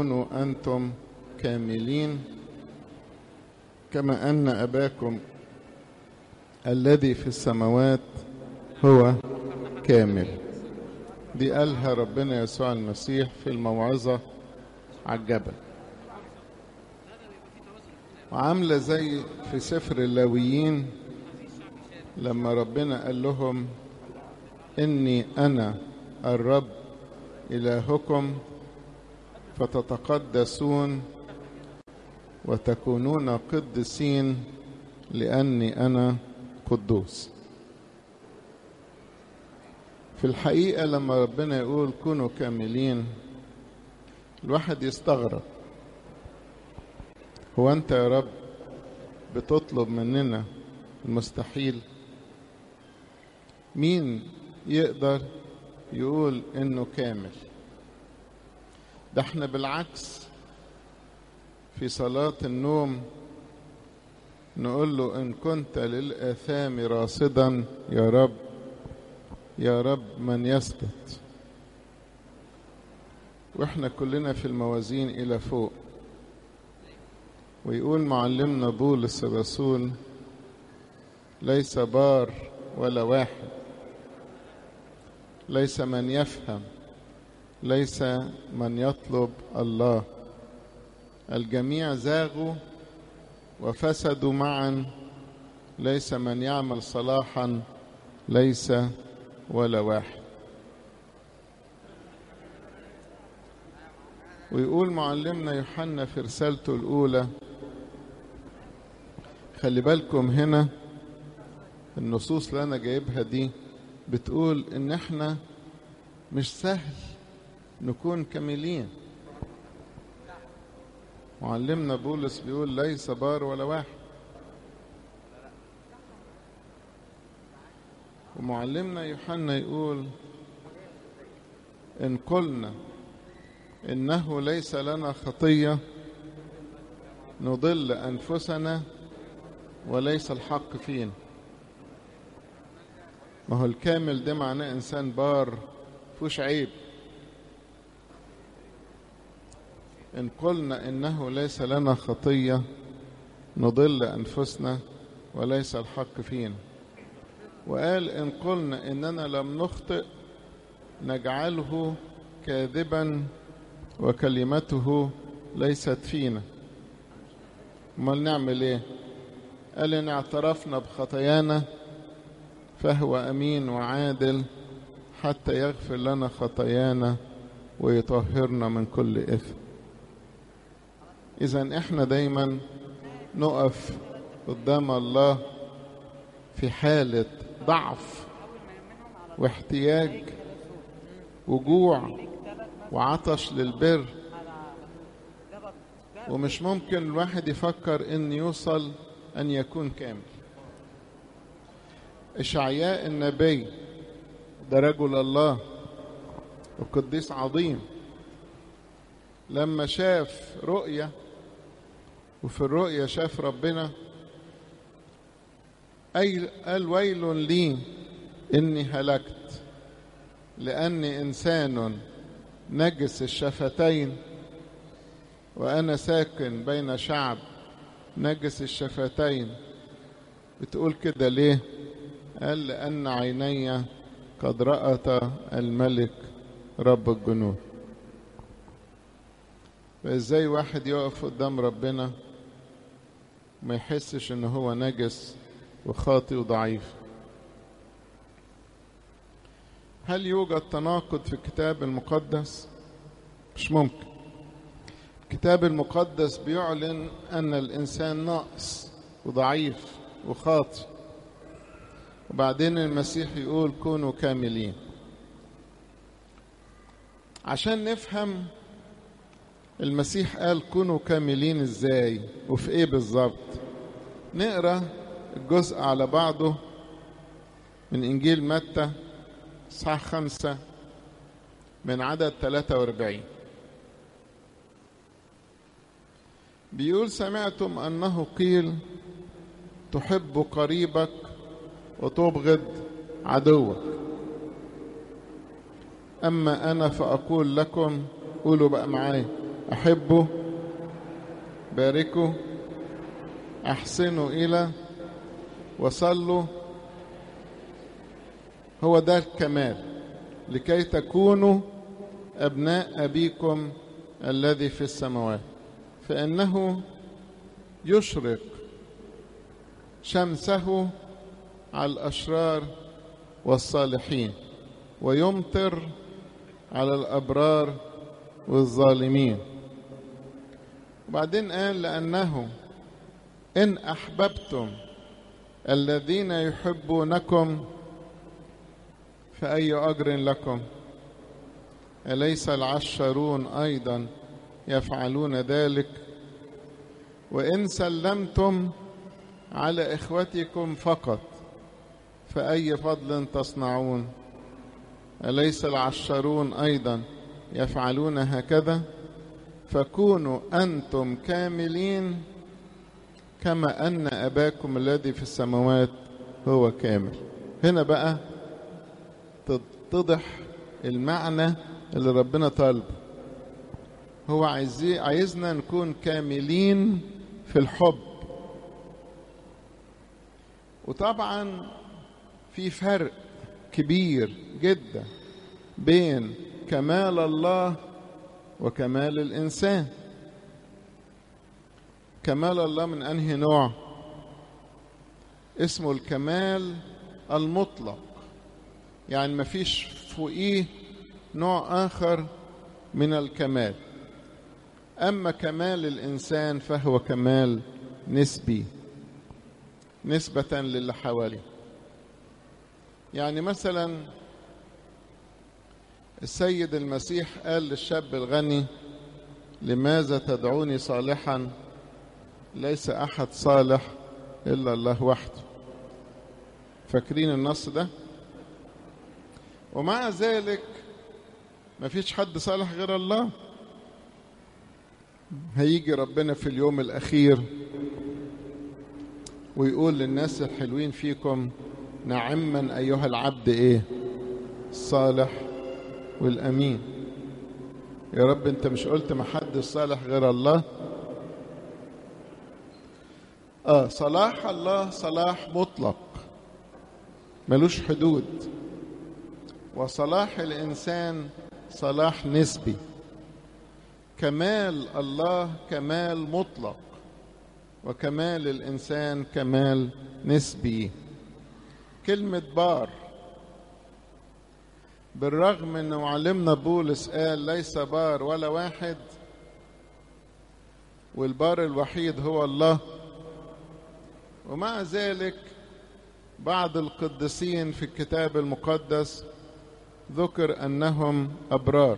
كونوا أنتم كاملين كما أن أباكم الذي في السماوات هو كامل دي قالها ربنا يسوع المسيح في الموعظة على الجبل وعاملة زي في سفر اللاويين لما ربنا قال لهم إني أنا الرب إلهكم فتتقدسون وتكونون قدسين لأني أنا قدوس في الحقيقة لما ربنا يقول كونوا كاملين الواحد يستغرب هو أنت يا رب بتطلب مننا المستحيل مين يقدر يقول انه كامل ده احنا بالعكس في صلاة النوم نقول له ان كنت للآثام راصدا يا رب يا رب من يثبت واحنا كلنا في الموازين الى فوق ويقول معلمنا بولس الرسول ليس بار ولا واحد ليس من يفهم ليس من يطلب الله الجميع زاغوا وفسدوا معا ليس من يعمل صلاحا ليس ولا واحد ويقول معلمنا يوحنا في رسالته الأولى خلي بالكم هنا النصوص اللي أنا جايبها دي بتقول إن إحنا مش سهل نكون كاملين معلمنا بولس بيقول ليس بار ولا واحد ومعلمنا يوحنا يقول إن قلنا إنه ليس لنا خطية نضل أنفسنا وليس الحق فينا ما هو الكامل ده معناه إنسان بار فوش عيب إن قلنا إنه ليس لنا خطية نضل أنفسنا وليس الحق فينا وقال إن قلنا إننا لم نخطئ نجعله كاذبا وكلمته ليست فينا امال نعمل ايه قال ان اعترفنا بخطايانا فهو امين وعادل حتى يغفر لنا خطايانا ويطهرنا من كل اثم اذا احنا دايما نقف قدام الله في حاله ضعف واحتياج وجوع وعطش للبر ومش ممكن الواحد يفكر ان يوصل ان يكون كامل اشعياء النبي ده رجل الله وقديس عظيم لما شاف رؤية وفي الرؤية شاف ربنا أي قال ويل لي إني هلكت لأني إنسان نجس الشفتين وأنا ساكن بين شعب نجس الشفتين بتقول كده ليه قال لأن عيني قد رأت الملك رب الجنود فإزاي واحد يقف قدام ربنا ما يحسش ان هو نجس وخاطئ وضعيف هل يوجد تناقض في الكتاب المقدس مش ممكن الكتاب المقدس بيعلن ان الانسان ناقص وضعيف وخاطئ وبعدين المسيح يقول كونوا كاملين عشان نفهم المسيح قال كونوا كاملين ازاي وفي ايه بالظبط نقرا الجزء على بعضه من انجيل متى اصحاح خمسة من عدد 43 بيقول سمعتم انه قيل تحب قريبك وتبغض عدوك اما انا فاقول لكم قولوا بقى معايا أحبوا باركوا أحسنوا إلى وصلوا هو ده الكمال لكي تكونوا أبناء أبيكم الذي في السماوات فإنه يشرق شمسه على الأشرار والصالحين ويمطر على الأبرار والظالمين وبعدين قال لأنه إن أحببتم الذين يحبونكم فأي أجر لكم أليس العشرون أيضا يفعلون ذلك وإن سلمتم على إخوتكم فقط فأي فضل تصنعون أليس العشرون أيضا يفعلون هكذا فكونوا أنتم كاملين كما أن أباكم الذي في السماوات هو كامل هنا بقى تتضح المعنى اللي ربنا طالبه هو عايز عايزنا نكون كاملين في الحب وطبعا في فرق كبير جدا بين كمال الله وكمال الانسان كمال الله من انهي نوع اسمه الكمال المطلق يعني ما فيش فوقيه نوع اخر من الكمال اما كمال الانسان فهو كمال نسبي نسبه للي حواليه يعني مثلا السيد المسيح قال للشاب الغني لماذا تدعوني صالحا ليس احد صالح الا الله وحده فاكرين النص ده ومع ذلك ما فيش حد صالح غير الله هيجي ربنا في اليوم الاخير ويقول للناس الحلوين فيكم نعما ايها العبد ايه الصالح والامين يا رب انت مش قلت ما حد صالح غير الله اه صلاح الله صلاح مطلق ملوش حدود وصلاح الانسان صلاح نسبي كمال الله كمال مطلق وكمال الانسان كمال نسبي كلمه بار بالرغم ان معلمنا بولس قال ليس بار ولا واحد والبار الوحيد هو الله ومع ذلك بعض القديسين في الكتاب المقدس ذكر انهم ابرار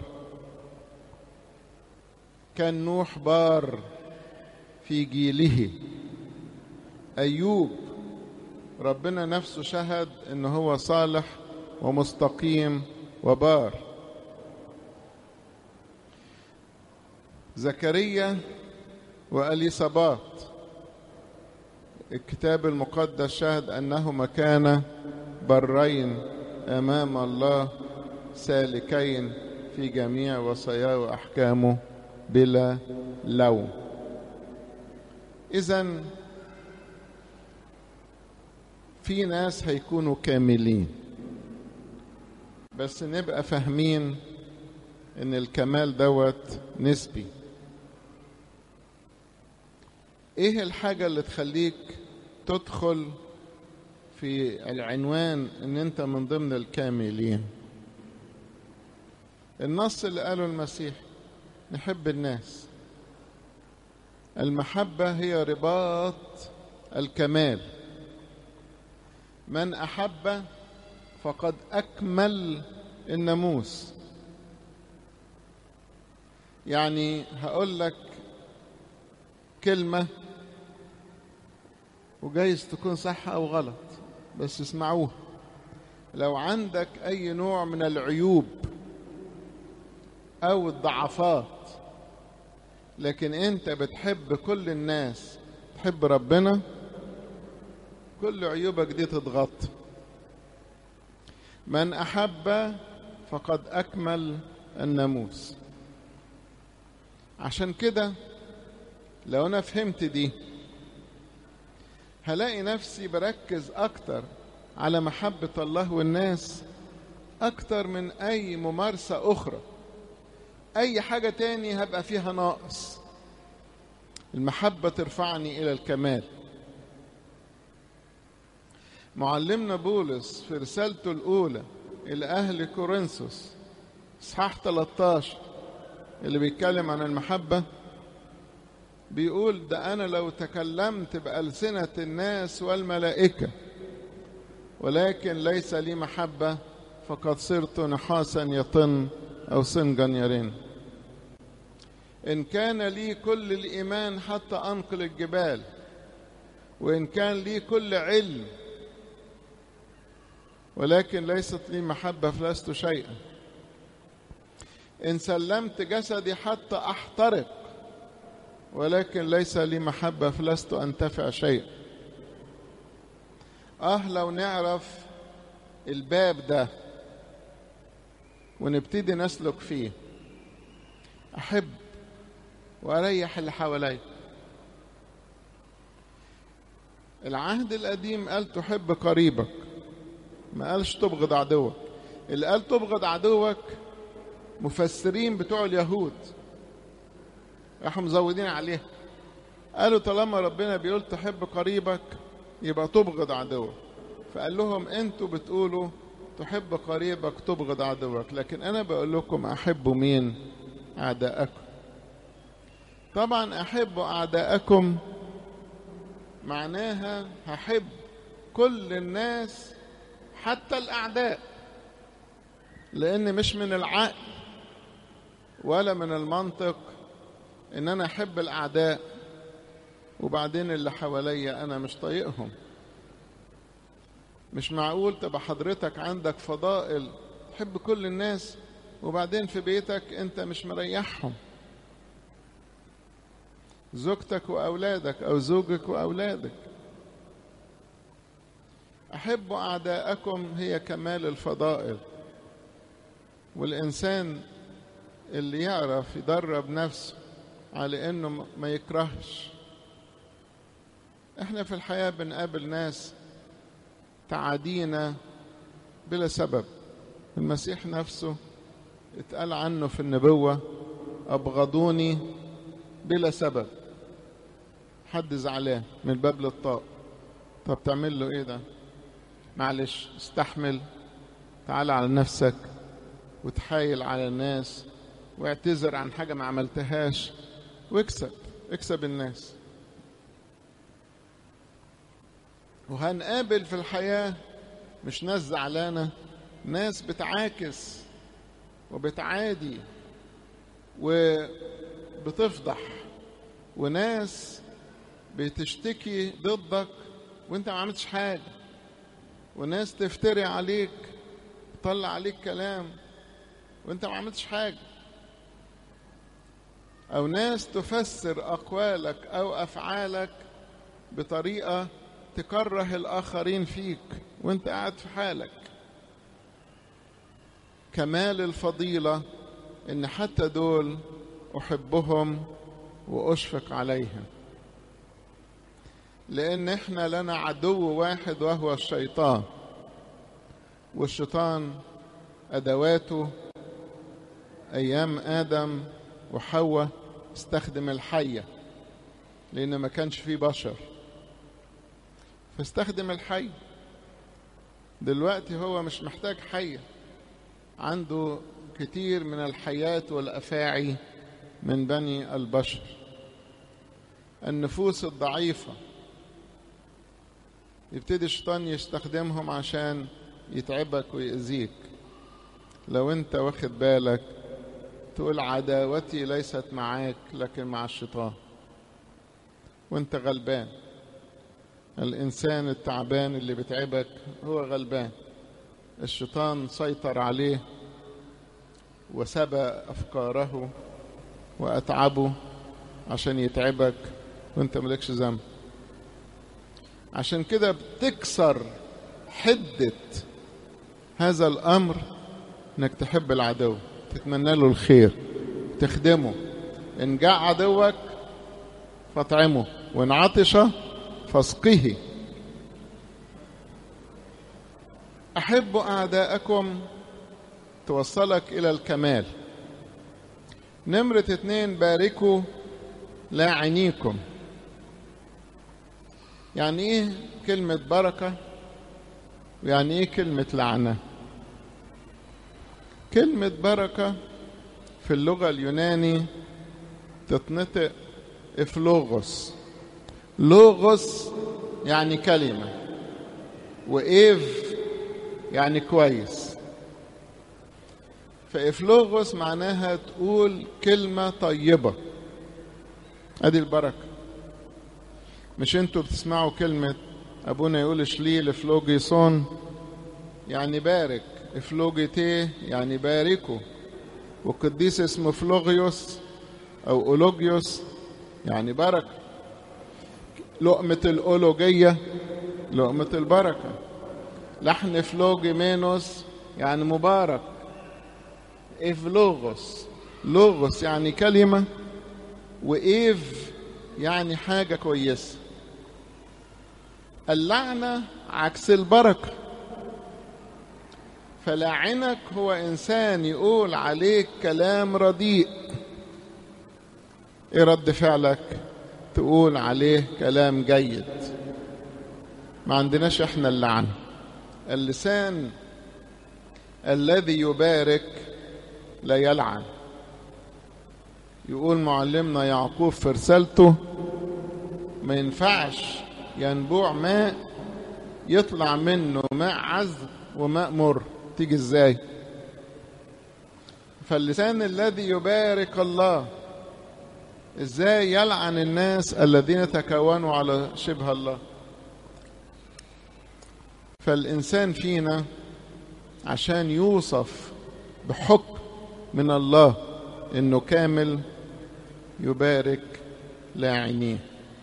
كان نوح بار في جيله ايوب ربنا نفسه شهد ان هو صالح ومستقيم وبار زكريا واليصابات الكتاب المقدس شهد انهما كانا برين امام الله سالكين في جميع وصاياه واحكامه بلا لوم اذا في ناس هيكونوا كاملين بس نبقى فاهمين ان الكمال دوت نسبي ايه الحاجة اللي تخليك تدخل في العنوان ان انت من ضمن الكاملين النص اللي قاله المسيح نحب الناس المحبة هي رباط الكمال من أحب فقد أكمل الناموس يعني هقول لك كلمة وجايز تكون صح أو غلط بس اسمعوها لو عندك أي نوع من العيوب أو الضعفات لكن أنت بتحب كل الناس تحب ربنا كل عيوبك دي تتغطى من أحب فقد أكمل الناموس عشان كده لو انا فهمت دي هلاقي نفسي بركز اكتر على محبة الله والناس اكتر من اي ممارسة اخرى اي حاجة تاني هبقى فيها ناقص المحبة ترفعني الى الكمال معلمنا بولس في رسالته الاولى الى اهل كورنثوس اصحاح 13 اللي بيتكلم عن المحبة بيقول ده أنا لو تكلمت بألسنة الناس والملائكة ولكن ليس لي محبة فقد صرت نحاسا يطن أو صنجا يرن إن كان لي كل الإيمان حتى أنقل الجبال وإن كان لي كل علم ولكن ليست لي محبة فلست شيئا إن سلمت جسدي حتى أحترق ولكن ليس لي محبة فلست أنتفع شيئا آه لو نعرف الباب ده ونبتدي نسلك فيه أحب وأريح اللي حواليا العهد القديم قال تحب قريبك ما قالش تبغض عدوك اللي قال تبغض عدوك مفسرين بتوع اليهود راحوا مزودين عليها قالوا طالما ربنا بيقول تحب قريبك يبقى تبغض عدوك فقال لهم انتوا بتقولوا تحب قريبك تبغض عدوك لكن انا بقول لكم احبوا مين اعداءكم طبعا احبوا اعداءكم معناها هحب كل الناس حتى الاعداء لان مش من العقل ولا من المنطق ان انا احب الاعداء وبعدين اللي حواليا انا مش طايقهم مش معقول تبقى حضرتك عندك فضائل تحب كل الناس وبعدين في بيتك انت مش مريحهم زوجتك واولادك او زوجك واولادك احبوا اعداءكم هي كمال الفضائل والانسان اللي يعرف يدرب نفسه على انه ما يكرهش احنا في الحياه بنقابل ناس تعادينا بلا سبب المسيح نفسه اتقال عنه في النبوه ابغضوني بلا سبب حد زعلان من باب للطاق طب تعمل له ايه ده معلش استحمل تعال على نفسك وتحايل على الناس واعتذر عن حاجة ما عملتهاش واكسب اكسب الناس وهنقابل في الحياة مش ناس زعلانة ناس بتعاكس وبتعادي وبتفضح وناس بتشتكي ضدك وانت ما عملتش حاجة وناس تفتري عليك تطلع عليك كلام وانت ما عملتش حاجة أو ناس تفسر أقوالك أو أفعالك بطريقة تكره الآخرين فيك وانت قاعد في حالك كمال الفضيلة إن حتى دول أحبهم وأشفق عليهم لأن إحنا لنا عدو واحد وهو الشيطان والشيطان أدواته أيام آدم وحواء استخدم الحية لأن ما كانش فيه بشر فاستخدم الحي دلوقتي هو مش محتاج حية عنده كتير من الحيات والأفاعي من بني البشر النفوس الضعيفة يبتدي الشيطان يستخدمهم عشان يتعبك ويأذيك لو انت واخد بالك تقول عداوتي ليست معاك لكن مع الشيطان وانت غلبان الانسان التعبان اللي بتعبك هو غلبان الشيطان سيطر عليه وسبى افكاره واتعبه عشان يتعبك وانت ملكش ذنب عشان كده بتكسر حده هذا الامر انك تحب العدو تتمنى له الخير تخدمه إن جاء عدوك فاطعمه وإن عطش فاسقه أحبوا أعداءكم توصلك إلى الكمال نمرة اتنين باركوا لاعنيكم يعني ايه كلمة بركة ويعني ايه كلمة لعنة كلمة بركة في اللغة اليوناني تتنطق افلوغوس لوغوس يعني كلمة وإيف يعني كويس فإفلوغوس معناها تقول كلمة طيبة أدي البركة مش انتوا بتسمعوا كلمة أبونا يقول شليل فلوجيسون يعني بارك فلوجيتيه يعني باركوا والقديس اسمه فلوغيوس أو أولوجيوس يعني بركة لقمة الأولوجية لقمة البركة لحن فلوجي مينوس يعني مبارك إفلوغوس لوغوس يعني كلمة وإيف يعني حاجة كويسة اللعنة عكس البركة فلاعنك هو إنسان يقول عليك كلام رديء إيه رد فعلك تقول عليه كلام جيد ما عندناش إحنا اللعنة اللسان الذي يبارك لا يلعن يقول معلمنا يعقوب في رسالته ما ينفعش ينبوع ماء يطلع منه ماء عذب وماء مر تيجي ازاي فاللسان الذي يبارك الله ازاي يلعن الناس الذين تكونوا على شبه الله فالانسان فينا عشان يوصف بحكم من الله انه كامل يبارك لاعنيه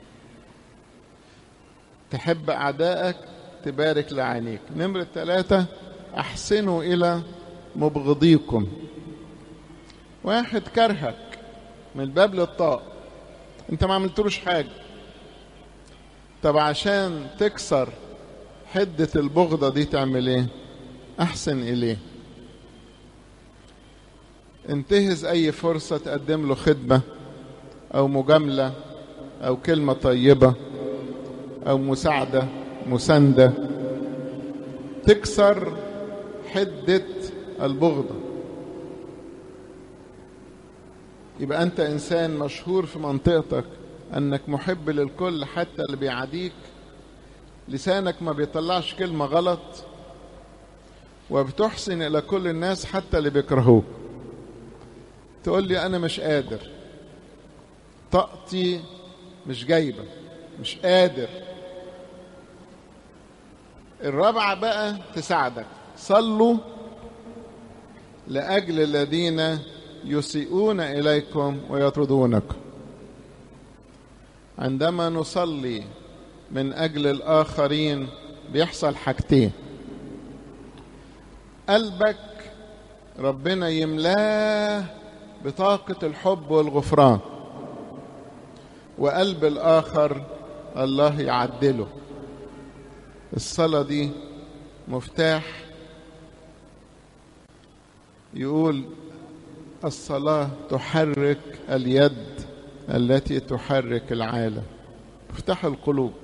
تحب اعدائك تبارك لعينيك نمرة ثلاثة احسنوا الى مبغضيكم واحد كرهك من الباب للطاق انت ما عملتلوش حاجة طب عشان تكسر حدة البغضة دي تعمل ايه احسن اليه انتهز اي فرصة تقدم له خدمة او مجاملة او كلمة طيبة او مساعدة مساندة تكسر حدة البغضة يبقى انت انسان مشهور في منطقتك انك محب للكل حتى اللي بيعاديك لسانك ما بيطلعش كلمة غلط وبتحسن الى كل الناس حتى اللي بيكرهوك تقول لي انا مش قادر طاقتي مش جايبه مش قادر الرابعه بقى تساعدك صلوا لاجل الذين يسيئون اليكم ويطردونكم عندما نصلي من اجل الاخرين بيحصل حاجتين قلبك ربنا يملاه بطاقة الحب والغفران وقلب الآخر الله يعدله الصلاة دي مفتاح يقول الصلاة تحرك اليد التي تحرك العالم مفتاح القلوب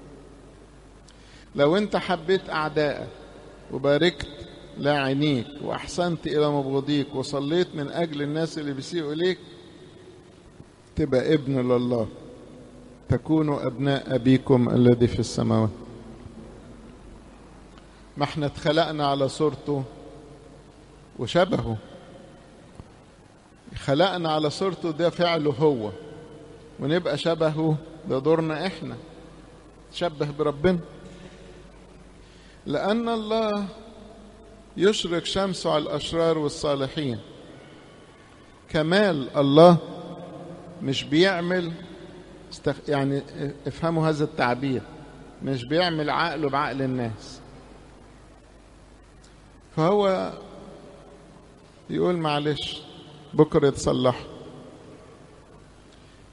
لو انت حبيت أعدائك وباركت لاعنيك واحسنت الى مبغضيك وصليت من اجل الناس اللي بيسيئوا اليك تبقى ابن لله تكونوا ابناء ابيكم الذي في السماوات ما احنا اتخلقنا على صورته وشبهه خلقنا على صورته ده فعله هو ونبقى شبهه ده دورنا احنا تشبه بربنا لان الله يشرق شمسه على الأشرار والصالحين كمال الله مش بيعمل استخ... يعني افهموا هذا التعبير مش بيعمل عقله بعقل الناس فهو يقول معلش بكرة يتصلح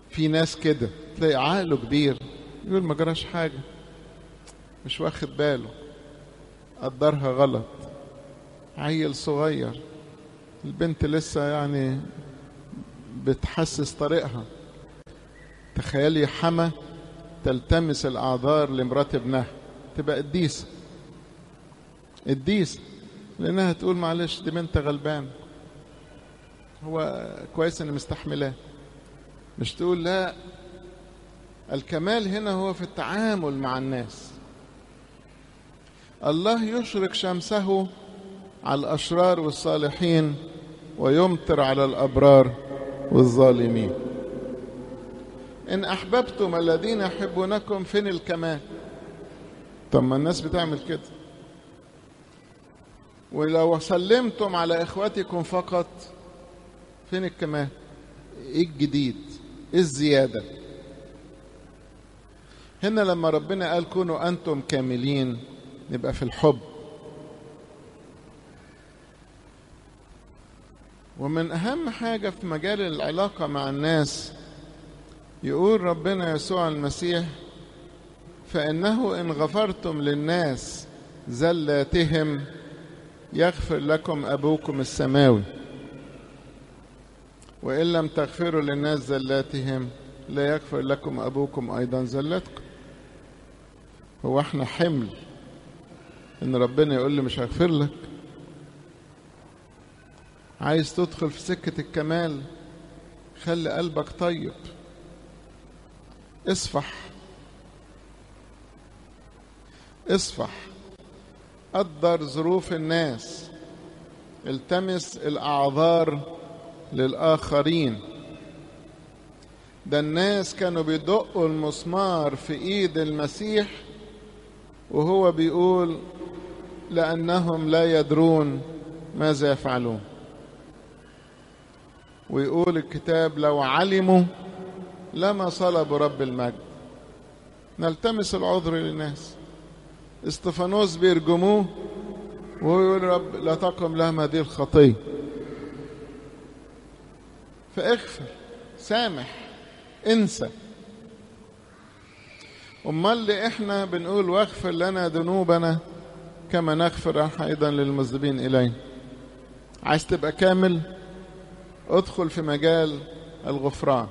في ناس كده تلاقي عقله كبير يقول ما جراش حاجة مش واخد باله قدرها غلط عيل صغير البنت لسه يعني بتحسس طريقها تخيلي حما تلتمس الأعذار لمرات ابنها تبقى قديسة قديسة لأنها تقول معلش دي بنت غلبان هو كويس إن مستحملاه مش تقول لا الكمال هنا هو في التعامل مع الناس الله يشرق شمسه على الأشرار والصالحين ويمطر على الأبرار والظالمين إن أحببتم الذين يحبونكم فين الكمال طب ما الناس بتعمل كده ولو سلمتم على إخوتكم فقط فين الكمال إيه الجديد إيه الزيادة هنا لما ربنا قال كونوا أنتم كاملين نبقى في الحب ومن أهم حاجة في مجال العلاقة مع الناس يقول ربنا يسوع المسيح فإنه إن غفرتم للناس زلاتهم يغفر لكم أبوكم السماوي وإن لم تغفروا للناس زلاتهم لا يغفر لكم أبوكم أيضا زلاتكم هو احنا حمل إن ربنا يقول لي مش هغفر لك عايز تدخل في سكة الكمال خلي قلبك طيب اصفح اصفح قدر ظروف الناس التمس الاعذار للاخرين ده الناس كانوا بيدقوا المسمار في ايد المسيح وهو بيقول لانهم لا يدرون ماذا يفعلون ويقول الكتاب لو علموا لما صلبوا رب المجد نلتمس العذر للناس استفانوس بيرجموه وهو يقول رب لا تقم لهم هذه الخطية فاغفر سامح انسى امال اللي احنا بنقول واغفر لنا ذنوبنا كما نغفر ايضا للمذنبين الينا عايز تبقى كامل ادخل في مجال الغفران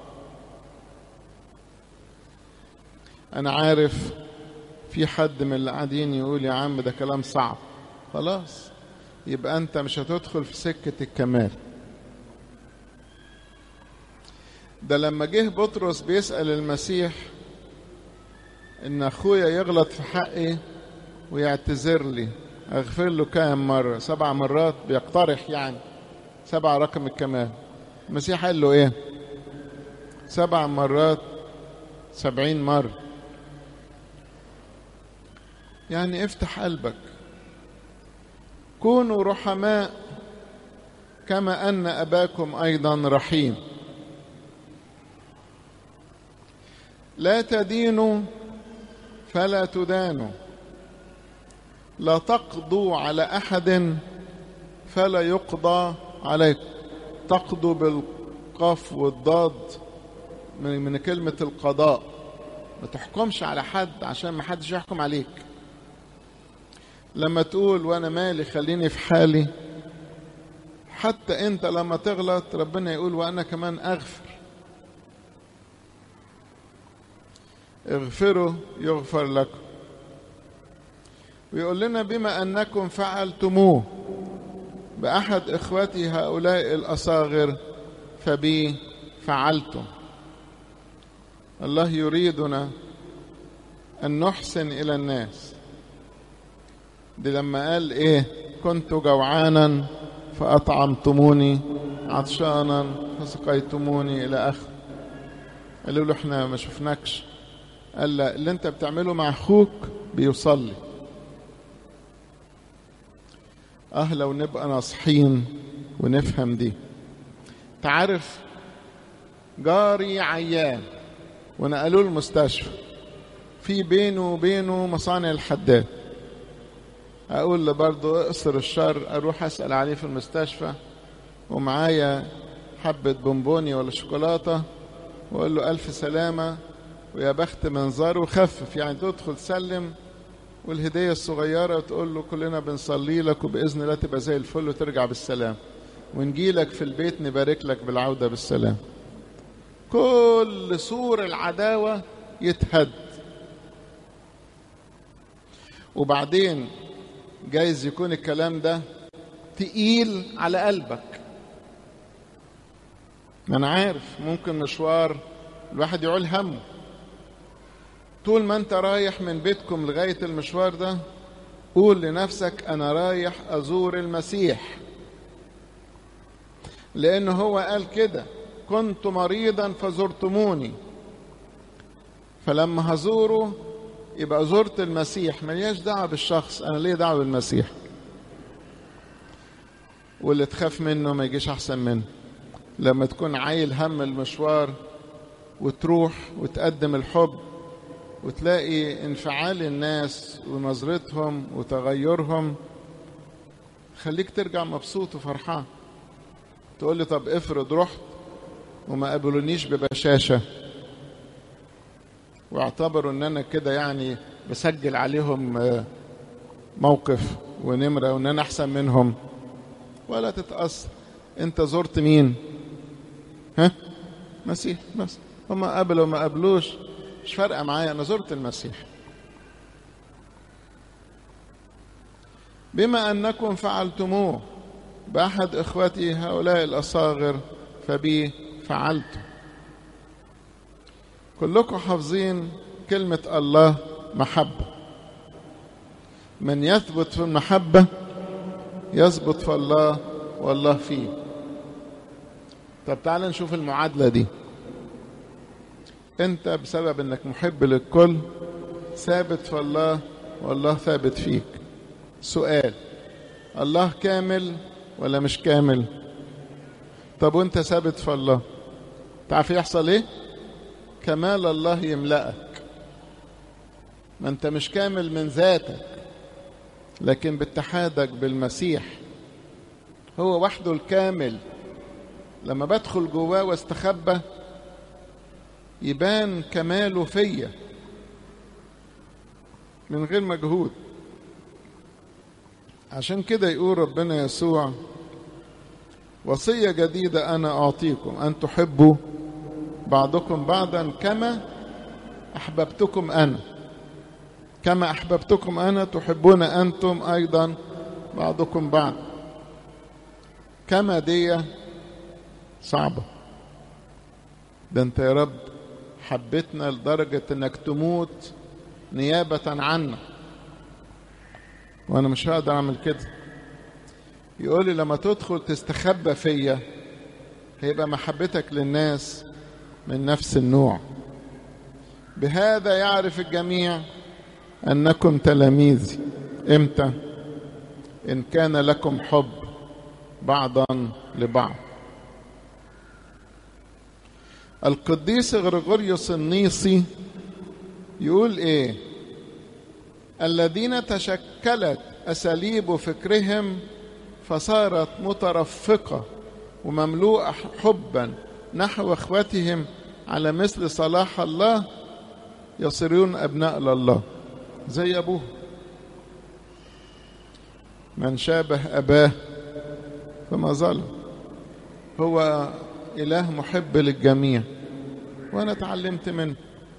انا عارف في حد من اللي قاعدين يقول يا عم ده كلام صعب خلاص يبقى انت مش هتدخل في سكة الكمال ده لما جه بطرس بيسأل المسيح ان اخويا يغلط في حقي ويعتذر لي اغفر له كام مرة سبع مرات بيقترح يعني سبع رقم الكمال المسيح قال له ايه سبع مرات سبعين مرة يعني افتح قلبك كونوا رحماء كما أن أباكم أيضا رحيم لا تدينوا فلا تدانوا لا تقضوا على أحد فلا يقضى عليكم تقضوا بالقاف والضاد من, من كلمة القضاء ما تحكمش على حد عشان ما حدش يحكم عليك لما تقول وانا مالي خليني في حالي حتى انت لما تغلط ربنا يقول وانا كمان اغفر اغفروا يغفر لكم ويقول لنا بما انكم فعلتموه باحد اخوتي هؤلاء الاصاغر فبي فعلتم الله يريدنا ان نحسن الى الناس دي لما قال ايه كنت جوعانا فاطعمتموني عطشانا فسقيتموني الى اخر قالوا له احنا ما شفناكش قال لا اللي انت بتعمله مع اخوك بيصلي اه لو نبقى ناصحين ونفهم دي تعرف جاري عيان ونقلوه المستشفى في بينه وبينه مصانع الحداد اقول له برضه اقصر الشر اروح اسال عليه في المستشفى ومعايا حبه بونبوني ولا شوكولاته وقول له ألف سلامة ويا بخت منظره وخفف يعني تدخل تسلم والهدية الصغيرة وتقول له كلنا بنصلي لك وبإذن الله تبقى زي الفل وترجع بالسلام ونجي لك في البيت نبارك لك بالعودة بالسلام كل سور العداوة يتهد وبعدين جايز يكون الكلام ده تقيل على قلبك ما انا عارف ممكن مشوار الواحد يعول همه طول ما انت رايح من بيتكم لغاية المشوار ده قول لنفسك انا رايح ازور المسيح لانه هو قال كده كنت مريضا فزرتموني فلما هزوره يبقى زرت المسيح ملياش دعوه بالشخص انا ليه دعوه بالمسيح واللي تخاف منه ما يجيش احسن منه لما تكون عايل هم المشوار وتروح وتقدم الحب وتلاقي انفعال الناس ونظرتهم وتغيرهم خليك ترجع مبسوط وفرحان تقول لي طب افرض رحت وما قابلونيش ببشاشه واعتبروا ان انا كده يعني بسجل عليهم موقف ونمره وان انا احسن منهم ولا تتاثر انت زرت مين ها مسيح بس هما قبلوا ما قبلوش مش فارقه معايا انا زرت المسيح بما انكم فعلتموه باحد اخوتي هؤلاء الاصاغر فبي فعلت كلكم حافظين كلمه الله محبه من يثبت في المحبه يثبت في الله والله فيه طب تعال نشوف المعادله دي انت بسبب انك محب للكل ثابت في الله والله ثابت فيك سؤال الله كامل ولا مش كامل طب وانت ثابت في الله تعرف يحصل ايه كمال الله يملأك ما انت مش كامل من ذاتك لكن باتحادك بالمسيح هو وحده الكامل لما بدخل جواه واستخبى يبان كماله فيا من غير مجهود عشان كده يقول ربنا يسوع وصية جديدة أنا أعطيكم أن تحبوا بعضكم بعضا كما أحببتكم أنا كما أحببتكم أنا تحبون أنتم أيضا بعضكم بعض كما دي صعبة ده أنت يا رب حبيتنا لدرجة أنك تموت نيابة عنا وأنا مش هقدر أعمل كده يقول لي لما تدخل تستخبى فيا هيبقى محبتك للناس من نفس النوع بهذا يعرف الجميع انكم تلاميذي امتى ان كان لكم حب بعضا لبعض القديس غريغوريوس النيسي يقول ايه الذين تشكلت اساليب فكرهم فصارت مترفقه ومملوءه حبا نحو اخوتهم على مثل صلاح الله يصيرون ابناء لله زي ابوه من شابه اباه فما ظلم هو اله محب للجميع وانا اتعلمت منه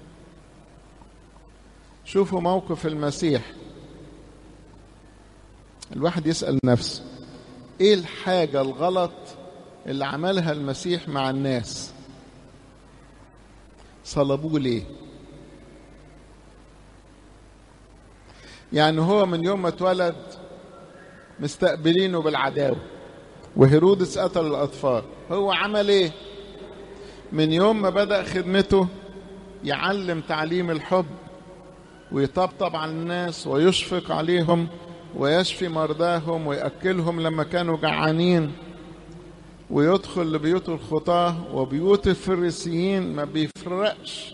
شوفوا موقف المسيح الواحد يسال نفسه ايه الحاجه الغلط اللي عملها المسيح مع الناس صلبوه ليه يعني هو من يوم ما اتولد مستقبلينه بالعداوة وهيرودس قتل الأطفال هو عمل ايه من يوم ما بدأ خدمته يعلم تعليم الحب ويطبطب على الناس ويشفق عليهم ويشفي مرضاهم ويأكلهم لما كانوا جعانين ويدخل لبيوت الخطاة وبيوت الفريسيين ما بيفرقش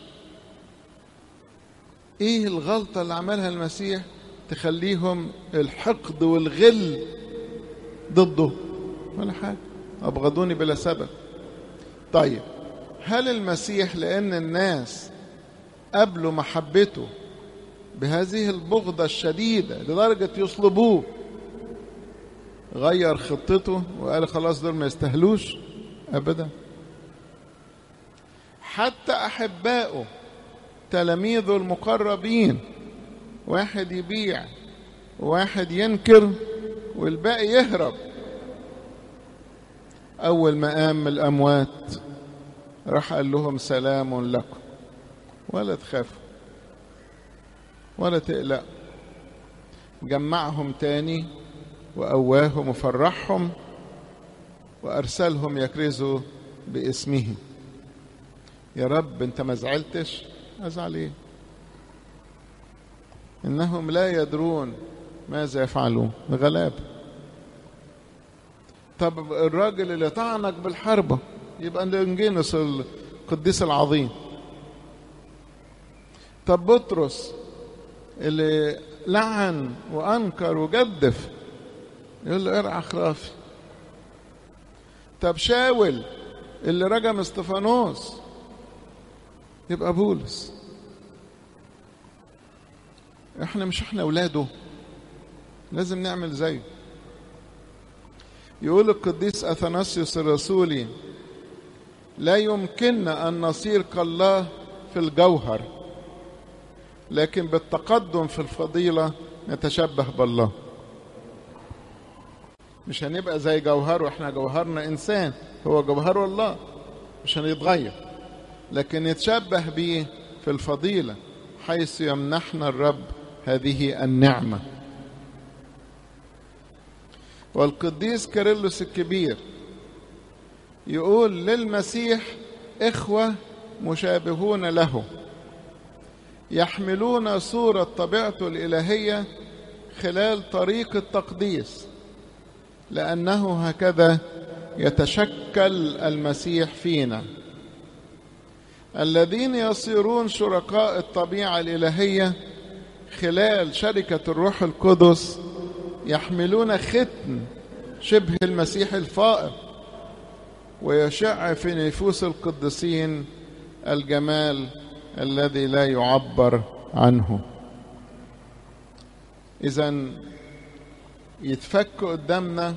ايه الغلطة اللي عملها المسيح تخليهم الحقد والغل ضده ولا حاجة أبغضوني بلا سبب طيب هل المسيح لأن الناس قبلوا محبته بهذه البغضة الشديدة لدرجة يصلبوه غير خطته وقال خلاص دول ما يستاهلوش أبدا حتى أحبائه تلاميذه المقربين واحد يبيع وواحد ينكر والباقي يهرب أول ما قام من الأموات راح قال لهم سلام لكم ولا تخافوا ولا تقلقوا جمعهم تاني وقواهم وفرحهم وأرسلهم يكرزوا باسمه يا رب انت ما زعلتش ازعل ايه انهم لا يدرون ماذا يفعلون غلاب طب الراجل اللي طعنك بالحربة يبقى لونجينوس القديس العظيم طب بطرس اللي لعن وانكر وجدف يقول له ارعى خرافي طب شاول اللي رجم استفانوس يبقى بولس احنا مش احنا اولاده لازم نعمل زيه يقول القديس اثناسيوس الرسولي لا يمكننا ان نصير كالله في الجوهر لكن بالتقدم في الفضيله نتشبه بالله مش هنبقى زي جوهر واحنا جوهرنا انسان هو جوهر الله مش هنتغير لكن نتشبه به في الفضيله حيث يمنحنا الرب هذه النعمه والقديس كيرلس الكبير يقول للمسيح اخوه مشابهون له يحملون صوره طبيعته الالهيه خلال طريق التقديس لانه هكذا يتشكل المسيح فينا الذين يصيرون شركاء الطبيعه الالهيه خلال شركه الروح القدس يحملون ختم شبه المسيح الفائق ويشع في نفوس القديسين الجمال الذي لا يعبر عنه اذا يتفك قدامنا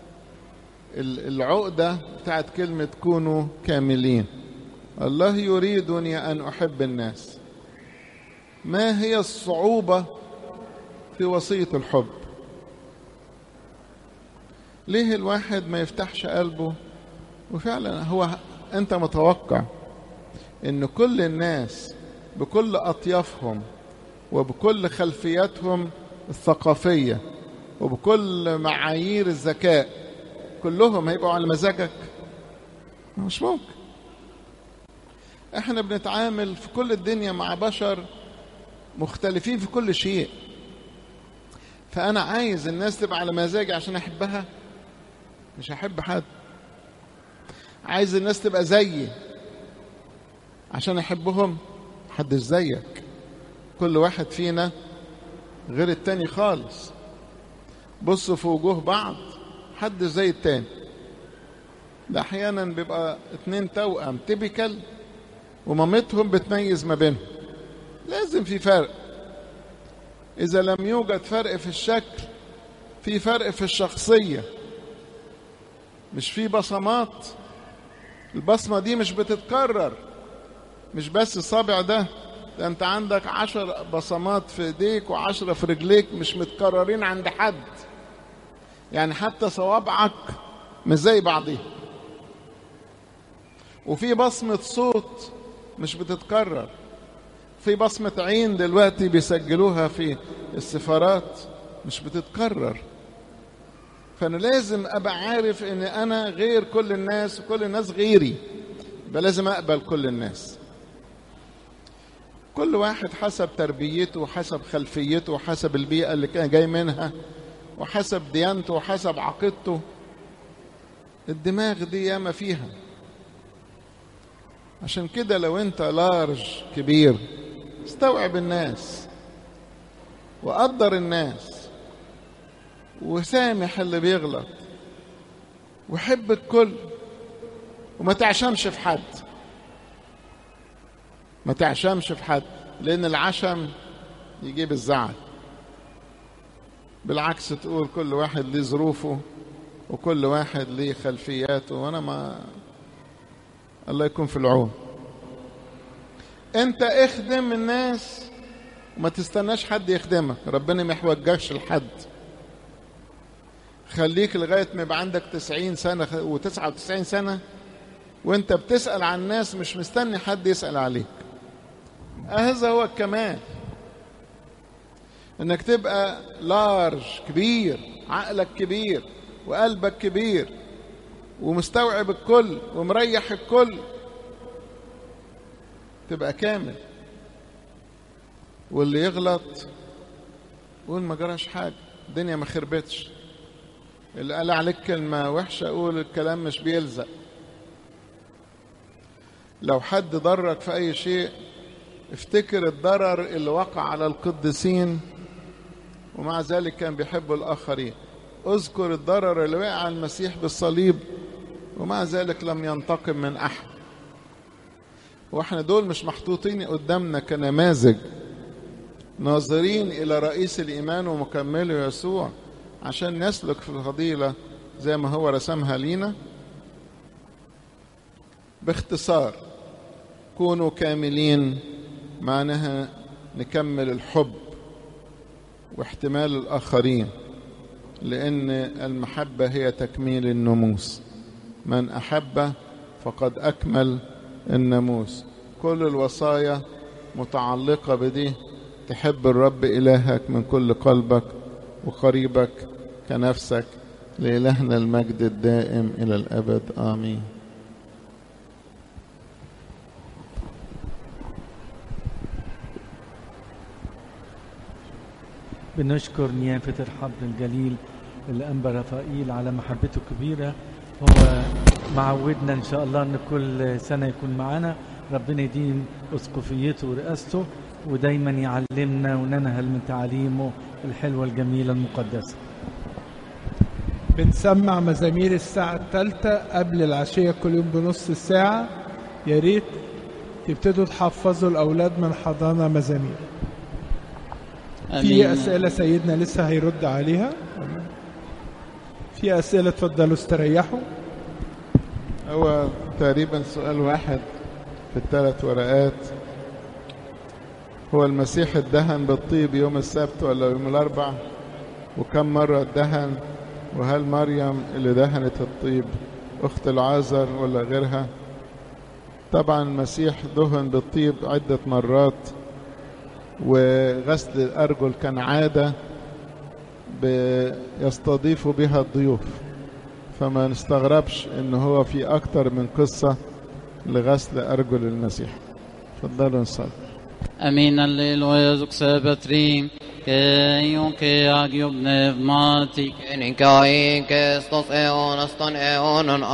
العقده بتاعت كلمه كونوا كاملين الله يريدني ان احب الناس ما هي الصعوبه في وصيه الحب ليه الواحد ما يفتحش قلبه وفعلا هو انت متوقع ان كل الناس بكل اطيافهم وبكل خلفياتهم الثقافيه وبكل معايير الذكاء كلهم هيبقوا على مزاجك مش ممكن احنا بنتعامل في كل الدنيا مع بشر مختلفين في كل شيء فانا عايز الناس تبقى على مزاجي عشان احبها مش هحب حد عايز الناس تبقى زيي عشان احبهم حد زيك كل واحد فينا غير التاني خالص بصوا في وجوه بعض حد زي التاني ده احيانا بيبقى اتنين توأم تيبيكال ومامتهم بتميز ما بينهم لازم في فرق اذا لم يوجد فرق في الشكل في فرق في الشخصيه مش في بصمات البصمة دي مش بتتكرر مش بس الصابع ده ده انت عندك عشر بصمات في ايديك وعشرة في رجليك مش متكررين عند حد يعني حتى صوابعك مش زي بعضيها وفي بصمة صوت مش بتتكرر في بصمة عين دلوقتي بيسجلوها في السفارات مش بتتكرر فانا لازم ابقى عارف ان انا غير كل الناس وكل الناس غيري يبقى لازم اقبل كل الناس كل واحد حسب تربيته وحسب خلفيته وحسب البيئة اللي كان جاي منها وحسب ديانته وحسب عقيدته الدماغ دي ياما فيها عشان كده لو انت لارج كبير استوعب الناس وقدر الناس وسامح اللي بيغلط وحب الكل وما تعشمش في حد ما تعشمش في حد لأن العشم يجيب الزعل بالعكس تقول كل واحد ليه ظروفه وكل واحد ليه خلفياته وأنا ما الله يكون في العون انت اخدم الناس وما تستناش حد يخدمك ربنا ما يحوجكش لحد خليك لغاية ما يبقى عندك تسعين سنة وتسعة وتسعين سنة وانت بتسأل عن الناس مش مستني حد يسأل عليك هذا هو الكمال انك تبقى لارج كبير عقلك كبير وقلبك كبير ومستوعب الكل ومريح الكل تبقى كامل واللي يغلط قول ما جراش حاجة الدنيا ما خربتش اللي قال عليك كلمة وحشة قول الكلام مش بيلزق لو حد ضرك في أي شيء افتكر الضرر اللي وقع على القديسين ومع ذلك كان بيحبوا الآخرين اذكر الضرر اللي وقع على المسيح بالصليب ومع ذلك لم ينتقم من أحد واحنا دول مش محطوطين قدامنا كنماذج ناظرين إلى رئيس الإيمان ومكمله يسوع عشان نسلك في الفضيلة زي ما هو رسمها لينا باختصار كونوا كاملين معناها نكمل الحب واحتمال الآخرين لأن المحبة هي تكميل الناموس من أحب فقد أكمل الناموس كل الوصايا متعلقة بدي تحب الرب إلهك من كل قلبك وقريبك كنفسك لإلهنا المجد الدائم إلى الأبد آمين بنشكر نيافة الحبر الجليل الأنبا رفائيل على محبته الكبيرة هو معودنا إن شاء الله إن كل سنة يكون معانا ربنا يديم أسقفيته ورئاسته ودايما يعلمنا وننهل من تعاليمه الحلوة الجميلة المقدسة بنسمع مزامير الساعة الثالثة قبل العشية كل يوم بنص ساعة يا ريت تبتدوا تحفظوا الأولاد من حضانة مزامير في أسئلة سيدنا لسه هيرد عليها في أسئلة اتفضلوا استريحوا هو تقريبا سؤال واحد في الثلاث ورقات هو المسيح اتدهن بالطيب يوم السبت ولا يوم الأربع وكم مرة اتدهن وهل مريم اللي دهنت الطيب أخت العازر ولا غيرها طبعا المسيح دهن بالطيب عدة مرات وغسل الأرجل كان عادة يستضيف بها الضيوف فما نستغربش ان هو في اكتر من قصة لغسل ارجل المسيح تفضلوا نصلي امين الليل سبتريم كيون كي اجيب نفماتي Enin kai kestos eonas ton eonon